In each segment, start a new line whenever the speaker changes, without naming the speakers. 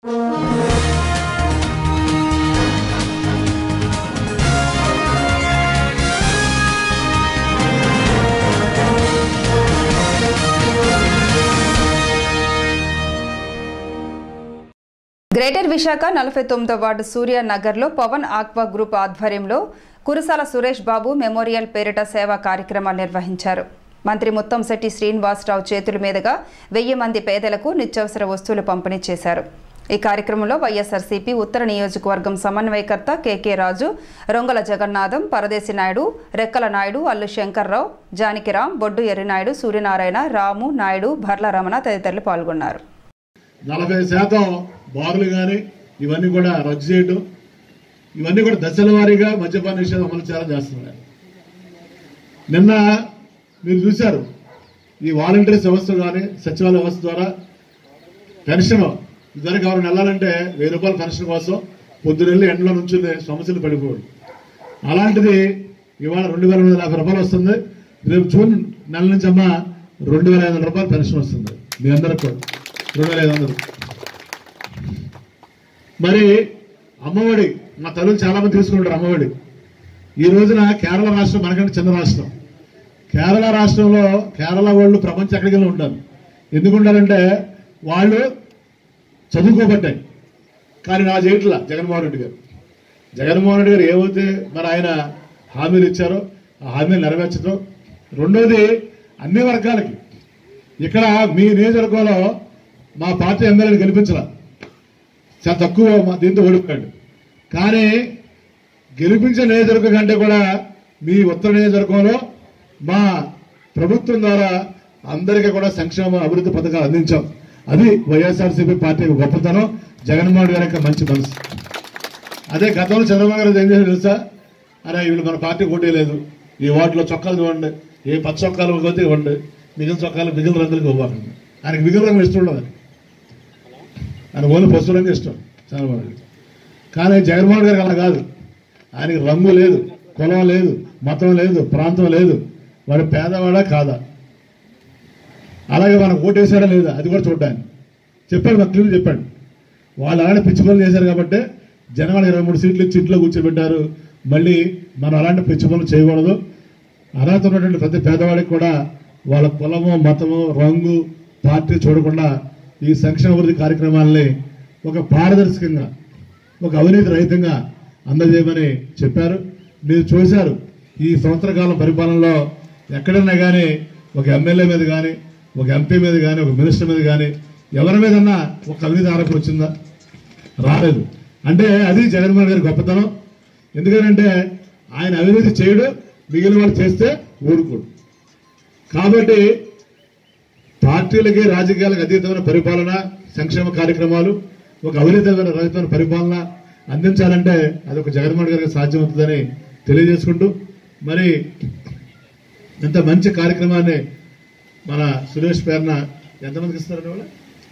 Greater Visakha నలభై తొమ్మిదో ward సూర్య నగర్లో పవన్ ఆక్వా గ్రూప్ ఆధ్వర్యంలో కురసాల సురేష్ బాబు మెమోరియల్ పేరిట సేవా కార్యక్రమాలు నిర్వహించారు మంత్రి ముత్తంశెట్టి శ్రీనివాసరావు చేతుల మీదుగా వెయ్యి మంది పేదలకు నిత్యావసర వస్తువులు పంపిణీ చేశారు ఈ కార్యక్రమంలో వైఎస్ఆర్సీపీ ఉత్తర నియోజకవర్గం సమన్వయకర్త కెకే రాజు రొంగల జగన్నాథం పరదేశి నాయుడు రెక్కల నాయుడు అల్లు శంకర్రావు జానకిరాం బొడ్డు ఎర్రినాయుడు సూర్యనారాయణ రాము నాయుడు భర్ల రమణ తదితరులు పాల్గొన్నారు
నలభై శాతం బార్లు కానీ ఇవన్నీ కూడా రద్దు చేయడం ఇవన్నీ కూడా దశల వారీగా మద్యపాన నిషేధం అమలు చేయాలని చేస్తున్నారు నిన్న మీరు చూశారు ఈ వాలంటరీ వ్యవస్థ కానీ సచివాలయ వ్యవస్థ ద్వారా పెన్షన్ ఇద్దరికి ఎవరు వెళ్ళాలంటే వెయ్యి రూపాయల పెన్షన్ కోసం పొద్దునెళ్ళి ఎండలో నుంచి సమస్యలు పడిపోయాడు అలాంటిది ఇవాళ రెండు వేల ఎనిమిది యాభై రూపాయలు వస్తుంది రేపు జూన్ నెల నుంచి అమ్మ రెండు వేల ఐదు వందల రూపాయలు పెన్షన్ వస్తుంది మీ అందరికి కూడా రెండు వేల ఐదు వందలు మరి అమ్మఒడి మా తల్లులు చాలా మంది తీసుకుంటారు అమ్మఒడి ఈ రోజున కేరళ రాష్ట్రం మనకంటే చిన్న రాష్ట్రం కేరళ రాష్ట్రంలో కేరళ వాళ్ళు ప్రపంచం ఎక్కడికి వెళ్ళి ఉంటారు ఎందుకు ఉంటారంటే వాళ్ళు చదువుకోబడ్డాయి కానీ నా చేయట్లా జగన్మోహన్ రెడ్డి గారు జగన్మోహన్ రెడ్డి గారు ఏవైతే మరి ఆయన హామీలు ఇచ్చారో ఆ హామీలు నెరవేర్చడం రెండోది అన్ని వర్గాలకి ఇక్కడ మీ నియోజకవర్గంలో మా పార్టీ ఎమ్మెల్యేని గెలిపించాల చాలా తక్కువ మా దీంతో ఓడిపోయాడు కానీ గెలిపించిన నియోజకవర్గం కంటే కూడా మీ ఉత్తర నియోజకవర్గంలో మా ప్రభుత్వం ద్వారా అందరికీ కూడా సంక్షేమ అభివృద్ధి పథకాలు అందించాం అది వైఎస్ఆర్సీపీ పార్టీ యొక్క గొప్పతనం జగన్మోహన్ గారి యొక్క మంచి మనసు అదే గతంలో చంద్రబాబు గారు ఏం చేశారు తెలుసా అరే వీళ్ళు మన పార్టీ పోటీ లేదు ఈ వార్డులో చొక్కాలు ఇవ్వండి ఏ పచ్చ చొక్కాలు పోతే ఇవ్వండి మిగిలిన చొక్కాలు మిగిలిన రంగులకు ఇవ్వకండి ఆయనకి మిగిలిన రంగులు ఇష్టం ఉండదు ఆయనకి. ఆయన ఓన్లీ పసుపు రంగు ఇష్టం చంద్రబాబు గారికి కానీ జగన్మోహన్ గారికి అలా కాదు ఆయనకి రంగు లేదు కులం లేదు మతం లేదు ప్రాంతం లేదు వాడు పేదవాడా కాదా అలాగే మనకు ఓటేసాడా లేదా అది కూడా చూడ్డానికి చెప్పాడు మా క్లియర్ చెప్పాడు వాళ్ళు అలాంటి పిచ్చి పనులు చేశారు కాబట్టి జనవాళ్ళకి ఇరవై మూడు సీట్లు ఇచ్చి ఇంట్లో కూర్చోబెట్టారు మళ్ళీ మనం అలాంటి పిచ్చి పనులు చేయకూడదు అర్హత ఉన్నటువంటి ప్రతి పేదవాడికి కూడా వాళ్ళ కులము మతము రంగు పార్టీ చూడకుండా ఈ సంక్షేమ అభివృద్ధి కార్యక్రమాలని ఒక పారదర్శకంగా ఒక అవినీతి రహితంగా అందజేయమని చెప్పారు మీరు చూశారు ఈ సంవత్సర కాలం పరిపాలనలో ఎక్కడన్నా కానీ ఒక ఎమ్మెల్యే మీద కానీ ఒక ఎంపీ మీద కానీ ఒక మినిస్టర్ మీద కానీ ఎవరి మీదన్నా ఒక అవినీతి ఆరోపణ వచ్చిందా రాలేదు అంటే అది జగన్మోహన్ గారి గొప్పతనం ఎందుకంటే ఆయన అవినీతి చేయడు మిగిలిన వాళ్ళు చేస్తే ఊరుకోడు కాబట్టి పార్టీలకి రాజకీయాలకు అతీతమైన పరిపాలన సంక్షేమ కార్యక్రమాలు ఒక అవినీతమైన రహితమైన పరిపాలన అందించాలంటే అది ఒక జగన్మోహన్ గారికి సాధ్యమవుతుందని తెలియజేసుకుంటూ మరి ఇంత మంచి కార్యక్రమాన్ని మన సురేష్ పేరున ఎంతమందికి ఇస్తారండి వాళ్ళు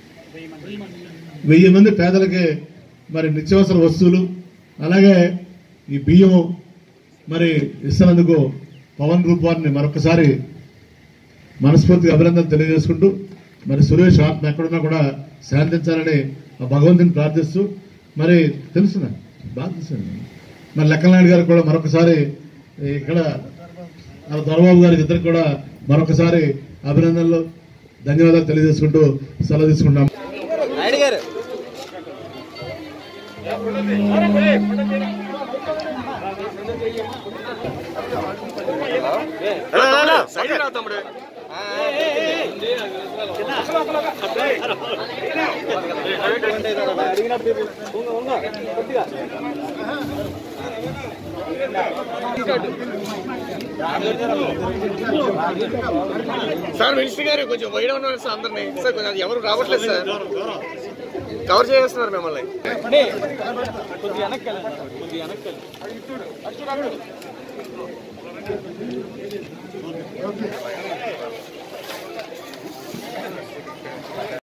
వెయ్యి మంది పేదలకి మరి నిత్యావసర వస్తువులు అలాగే ఈ బియ్యం మరి ఇస్తున్నందుకు పవన్ గ్రూప్ వారిని మరొకసారి మనస్ఫూర్తిగా అభినందన తెలియజేసుకుంటూ మరి సురేష్ ఆత్మ ఎక్కడున్నా కూడా శాంతించాలని ఆ భగవంతుని ప్రార్థిస్తూ మరి తెలుసునా బాగా తెలుసు మరి లెక్కనాయుడు గారికి కూడా మరొకసారి ఇక్కడ ఆ దొరబాబు గారికి ఇద్దరికి కూడా మరొకసారి అభినందనలు ధన్యవాదాలు తెలియజేసుకుంటూ సెలవు తీసుకుంటాం
నాయుడు గారు సైడ్ రా తమ్ముడు సార్ మినిస్టర్ గారు కొంచెం వైడ్ ఉన్నారు సార్ అందరినీ సార్ కొంచెం అది ఎవరు రావట్లేదు సార్ కవర్ చేస్తున్నారు మిమ్మల్ని